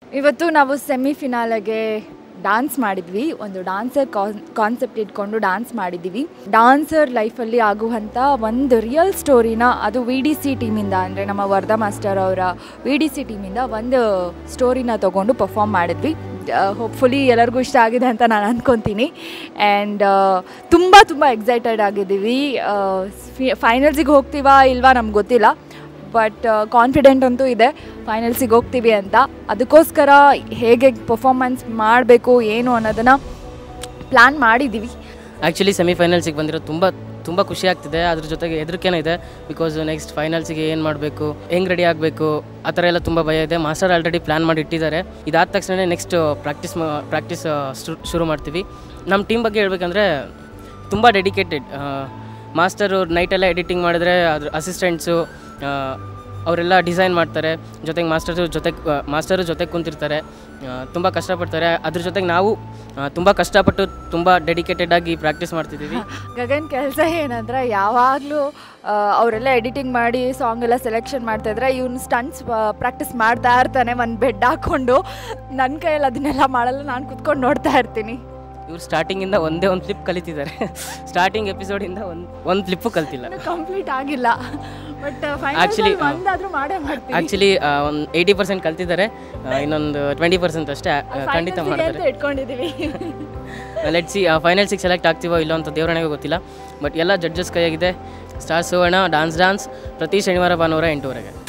ಇವತ್ತು ನಾವು ಸೆಮಿಫಿನಾಲೆಗೆ ಡಾನ್ಸ್ ಮಾಡಿದ್ವಿ ಒಂದು ಡಾನ್ಸರ್ ಕಾನ್ಸೆಪ್ಟ್ ಇಟ್ಕೊಂಡು ಡಾನ್ಸ್ ಮಾಡಿದ್ದೀವಿ ಡಾನ್ಸರ್ ಲೈಫಲ್ಲಿ ಆಗುವಂಥ ಒಂದು ರಿಯಲ್ ಸ್ಟೋರಿನ ಅದು ವಿ ಡಿ ಸಿ ಟೀಮಿಂದ ಅಂದರೆ ನಮ್ಮ ವರ್ಧಾ ಮಾಸ್ಟರ್ ಅವರ ವಿ ಡಿ ಸಿ ಟೀಮಿಂದ ಒಂದು ಸ್ಟೋರಿನ ತೊಗೊಂಡು ಪರ್ಫಾರ್ಮ್ ಮಾಡಿದ್ವಿ ಹೋಪ್ಫುಲಿ ಎಲ್ಲರಿಗೂ ಇಷ್ಟ ಆಗಿದೆ ಅಂತ ನಾನು ಅಂದ್ಕೊತೀನಿ ಆ್ಯಂಡ್ ತುಂಬ ತುಂಬ ಎಕ್ಸೈಟೆಡ್ ಆಗಿದ್ದೀವಿ ಫೈನಲ್ಸಿಗೆ ಹೋಗ್ತೀವಾ ಇಲ್ವಾ ನಮ್ಗೆ ಗೊತ್ತಿಲ್ಲ ಬಟ್ ಕಾನ್ಫಿಡೆಂಟ್ ಅಂತೂ ಇದೆ ಫೈನಲ್ಸಿಗೆ ಹೋಗ್ತೀವಿ ಅಂತ ಅದಕ್ಕೋಸ್ಕರ ಹೇಗೆ ಪರ್ಫಾರ್ಮೆನ್ಸ್ ಮಾಡಬೇಕು ಏನು ಅನ್ನೋದನ್ನು ಪ್ಲ್ಯಾನ್ ಮಾಡಿದ್ದೀವಿ ಆ್ಯಕ್ಚುಲಿ ಸೆಮಿಫೈನಲ್ಸಿಗೆ ಬಂದಿರೋ ತುಂಬ ತುಂಬ ಖುಷಿ ಆಗ್ತಿದೆ ಅದ್ರ ಜೊತೆಗೆ ಹೆದರಿಕೆನೂ ಇದೆ ಬಿಕಾಸ್ ನೆಕ್ಸ್ಟ್ ಫೈನಲ್ಸಿಗೆ ಏನು ಮಾಡಬೇಕು ಹೆಂಗೆ ರೆಡಿ ಆಗಬೇಕು ಆ ಥರ ಎಲ್ಲ ತುಂಬ ಭಯ ಇದೆ ಮಾಸ್ಟರ್ ಆಲ್ರೆಡಿ ಪ್ಲ್ಯಾನ್ ಮಾಡಿ ಇಟ್ಟಿದ್ದಾರೆ ಇದಾದ ತಕ್ಷಣ ನೆಕ್ಸ್ಟ್ ಪ್ರಾಕ್ಟೀಸ್ ಪ್ರಾಕ್ಟೀಸ್ ಶುರು ಮಾಡ್ತೀವಿ ನಮ್ಮ ಟೀಮ್ ಬಗ್ಗೆ ಹೇಳ್ಬೇಕಂದ್ರೆ ತುಂಬ ಡೆಡಿಕೇಟೆಡ್ ಮಾಸ್ಟರು ನೈಟೆಲ್ಲ ಎಡಿಟಿಂಗ್ ಮಾಡಿದ್ರೆ ಅದ್ರ ಅಸಿಸ್ಟೆಂಟ್ಸು ಅವರೆಲ್ಲ ಡಿಸೈನ್ ಮಾಡ್ತಾರೆ ಜೊತೆಗೆ ಮಾಸ್ಟರು ಜೊತೆಗೆ ಮಾಸ್ಟರು ಜೊತೆಗೆ ಕುಂತಿರ್ತಾರೆ ತುಂಬ ಕಷ್ಟಪಡ್ತಾರೆ ಅದ್ರ ಜೊತೆಗೆ ನಾವು ತುಂಬ ಕಷ್ಟಪಟ್ಟು ತುಂಬ ಡೆಡಿಕೇಟೆಡ್ ಆಗಿ ಪ್ರಾಕ್ಟೀಸ್ ಮಾಡ್ತಿದ್ದೀವಿ ಗಗನ್ ಕೆಲಸ ಏನಂದ್ರೆ ಯಾವಾಗಲೂ ಅವರೆಲ್ಲ ಎಡಿಟಿಂಗ್ ಮಾಡಿ ಸಾಂಗ್ ಎಲ್ಲ ಸೆಲೆಕ್ಷನ್ ಮಾಡ್ತಾಯಿದ್ರೆ ಇವ್ನು ಸ್ಟಂಟ್ಸ್ ಪ್ರಾಕ್ಟೀಸ್ ಮಾಡ್ತಾ ಇರ್ತಾನೆ ಒಂದು ಬೆಡ್ ಹಾಕ್ಕೊಂಡು ನನ್ನ ಕೈಯಲ್ಲಿ ಅದನ್ನೆಲ್ಲ ಮಾಡಲ್ಲ ನಾನು ಕುತ್ಕೊಂಡು ನೋಡ್ತಾ ಇರ್ತೀನಿ ಇವ್ರು ಸ್ಟಾರ್ಟಿಂಗಿಂದ ಒಂದೇ ಒಂದು ಕ್ಲಿಪ್ ಕಲಿತಿದ್ದಾರೆ ಸ್ಟಾರ್ಟಿಂಗ್ ಎಪಿಸೋಡಿಂದ ಒಂದು ಒಂದು ಕ್ಲಿಪ್ಪು ಕಲ್ತಿಲ್ಲ ಕಂಪ್ಲೀಟ್ ಆಗಿಲ್ಲ ಬಟ್ Actually, ಫೈನಲ್ ಒಂದಾದ್ರೂ ಮಾಡೇ ಮಾಡ್ತೀವಿ ಆ್ಯಕ್ಚುಲಿ ಒಂದು ಏಯ್ಟಿ ಪರ್ಸೆಂಟ್ ಕಲ್ತಿದ್ದಾರೆ ಆ, ಇನ್ನೊಂದು ಟ್ವೆಂಟಿ ಪರ್ಸೆಂಟ್ ಅಷ್ಟೇ ಆ, ಖಂಡಿತ Finals ಗೆ ಮಾಡ್ತಾರೆ ಅಂತ ಇಟ್ಕೊಂಡಿದ್ದೀವಿ ಲೆಟ್ ಸಿ ಫೈನಲ್ಸಿಗೆ ಸೆಲೆಕ್ಟ್ ಆಗ್ತೀವೋ ಇಲ್ಲೋ ಅಂತ ದೇವರಣೆಗೂ ಗೊತ್ತಿಲ್ಲ ಬಟ್ ಎಲ್ಲ ಜಡ್ಜಸ್ ಕೈಯಾಗಿದೆ ಸ್ಟಾರ್ ಸುವರ್ಣ ಡಾನ್ಸ್ ಡಾನ್ಸ್ ಪ್ರತಿ ಶನಿವಾರ ಭಾನುವಾರ ಎಂಟೂವರೆಗೆ